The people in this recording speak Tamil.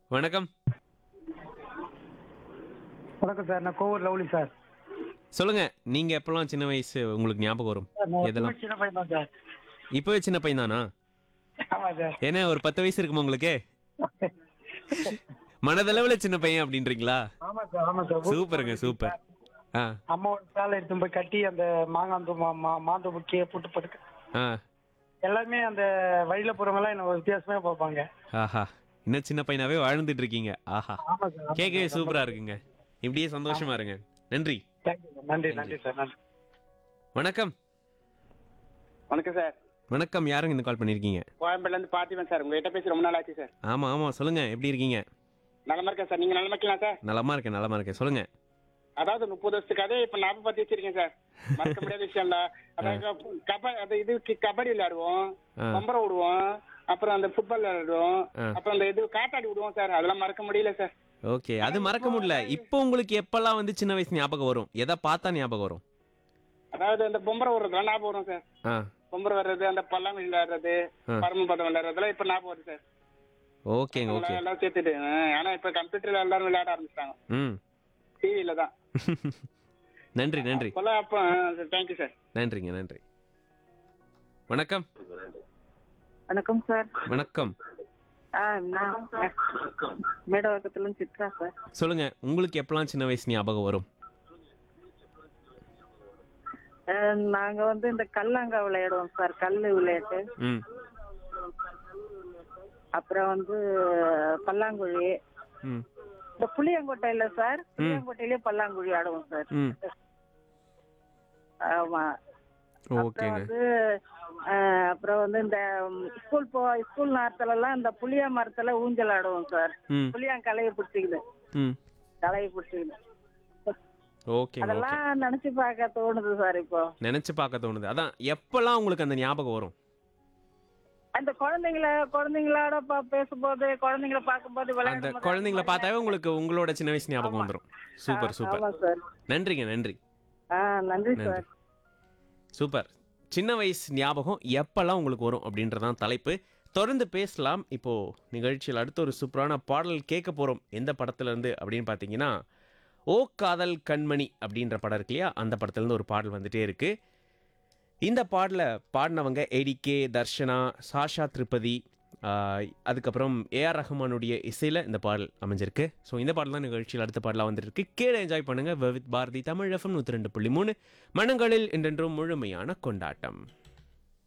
வணக்கம் வணக்கம் சார் நான் கோவூர் லவ்லி சார் சொல்லுங்க நீங்க எப்பெல்லாம் சின்ன வயசு உங்களுக்கு ஞாபகம் வரும் சார், நான் எதெல்லாம் எப்பவுமே சின்ன பையன் தான் சார் இப்பவே சின்ன பையன் தானா ஆமா சார் ஏன்னா ஒரு பத்து வயசு இருக்குமா உங்களுக்கு மனதளவுல சின்ன பையன் அப்படின்றீங்களா ஆமா சார் ஆமா சார் சூப்பருங்க சூப்பர் ஆ அம்மாவோட சாலை எடுத்து போய் கட்டி அந்த மாங்காந்து மா- மா- மாந்தோப்பு கீழே போட்டு படுக்க ஆ எல்லாருமே அந்த வழியில போறவங்க என்ன ஒரு வித்தியாசமே பார்ப்பாங்க ஆஹா இன்னும் சின்ன பையனாவே வாழ்ந்துட்டு இருக்கீங்க ஆஹா ஆமா சார் கேட்கவே சூப்பரா இருக்குங்க இப்படியே சந்தோஷமா இருங்க நன்றி தேங்க்யூ சார் நன்றி நன்றி சார் நன்றி வணக்கம் வணக்கம் சார் வணக்கம் யாருங்க இந்த கால் பண்ணிருக்கீங்க கோயம்பேடுல இருந்து பார்த்திபன் சார் உங்ககிட்ட பேசி ரொம்ப நாள் ஆச்சு சார் ஆமா ஆமா சொல்லுங்க எப்படி இருக்கீங்க நலமா இருக்கேன் சார் நீங்க நலமா இருக்கலாம் சார் நலமா இருக்கேன் நலமா இருக்கேன் சொல்லுங்க அதாவது முப்பது வருஷத்துக்கு அதே இப்ப ஞாபகம் பத்தி வச்சிருக்கேன் சார் மறக்க முடியாத விஷயம் இல்ல அதாவது கபடி அது இது கி- கபடி விளையாடுவோம் ஆ. பம்பரம் விடுவோம் அப்புறம் அந்த ஃபுட்பால் விளையாடுவோம் ஆ. அப்புறம் அந்த இது காத்தாடி விடுவோம் சார் அதெல்லாம் மறக்க முடியல சார் ஓகே அது மறக்க முடியல இப்போ உங்களுக்கு எப்பெல்லாம் வந்து சின்ன வயசு ஞாபகம் வரும் எதை பார்த்தா ஞாபகம் வரும் அதாவது அந்த பொம்பரம் விடுறதுலாம் ஞாபகம் வரும் சார் ஆ பொம்பரம் வர்றது அந்த பல்லாங்குழி விளையாடுறது ஆ. பரமபதம் விளையாடுறதுலாம் இப்ப ஞாபகம் வருது சார் ஓகேங்க ஓகே எல்லாம் சேர்த்துட்டு ஆ, ஆனா இப்ப கம்ப்யூட்டர்ல எல்லாரும் விளையாட ஆரம்பிச்சிட்டாங்க ம் டிவில தான் நன்றி நன்றி அப்பெல்லாம் அப்ப தேங்க்யூ சார் நன்றிங்க நன்றி வணக்கம் வணக்கம் சார் வணக்கம் ஆ நான் மேடவாக்கத்துல சித்ரா சார் சொல்லுங்க உங்களுக்கு எப்பெல்லாம் சின்ன வயசு ஞாபகம் வரும் ஆ, நாங்க வந்து இந்த கல்லாங்கா விளையாடுவோம் சார் கல்லு விளையாட்டு ம் அப்புறம் வந்து பல்லாங்குழி ம் இந்த புளியங்கோட்டையில சார் புளியங்கோட்டையிலே பல்லாங்குழி ஆடுவோம் சார் ம் ஆமா அப்புறம் ஓகேங்க வந்து ஆ, அப்புறம் வந்து இந்த ஸ்கூல் போ ஸ்கூல் நேரத்துல எல்லாம் இந்த புளிய மரத்துல ஊஞ்சல் ஆடுவோம் சார் ம் புளியாங் கலையை பிடிச்சிக்குது ம் கலையை பிடிச்சிக்குது ஓகேங்க ஓகே அதெல்லாம் நினைச்சு பார்க்க தோணுது சார் இப்போ நினைச்சு பார்க்க தோணுது அதான் எப்பெல்லாம் உங்களுக்கு அந்த ஞாபகம் வரும் அந்த குழந்தைங்கள குழந்தைங்களோட ப- பேசும்போது குழந்தைங்கள பார்க்கும்போது அந்த விளையாடும் குழந்தைங்கள பார்த்தாவே உங்களுக்கு உங்களோட சின்ன வயசு ஞாபகம் வந்துடும் சூப்பர் சூப்பர் ஆமா சார் நன்றிங்க நன்றி ஆ நன்றி நன்றி சார் சூப்பர் சின்ன வயசு ஞாபகம் எப்பெல்லாம் உங்களுக்கு வரும் அப்படின்றதான் தலைப்பு தொடர்ந்து பேசலாம் இப்போ நிகழ்ச்சியில் அடுத்த ஒரு சூப்பரான பாடல் கேட்க போறோம் எந்த படத்துல இருந்து அப்படின்னு பார்த்தீங்கன்னா ஓ காதல் கண்மணி அப்படின்ற படம் இருக்கு இல்லையா அந்த படத்துல இருந்து ஒரு பாடல் வந்துட்டே இருக்கு இந்த பாடலை பாடினவங்க ஏடிகே தர்ஷனா சாஷா திருப்பதி ஆஹ், அதுக்கப்புறம் ஏஆர் ரஹ்மானுடைய இசையில் இந்த பாடல் அமைஞ்சிருக்கு ஸோ இந்த பாடல் தான் நிகழ்ச்சியில் அடுத்த பாடலாக வந்துருக்கு கேளு என்ஜாய் பண்ணுங்க வித் பாரதி தமிழ் எஃப்எம் நூற்றி ரெண்டு புள்ளி மூணு மனங்களில் என்றென்றும் முழுமையான கொண்டாட்டம்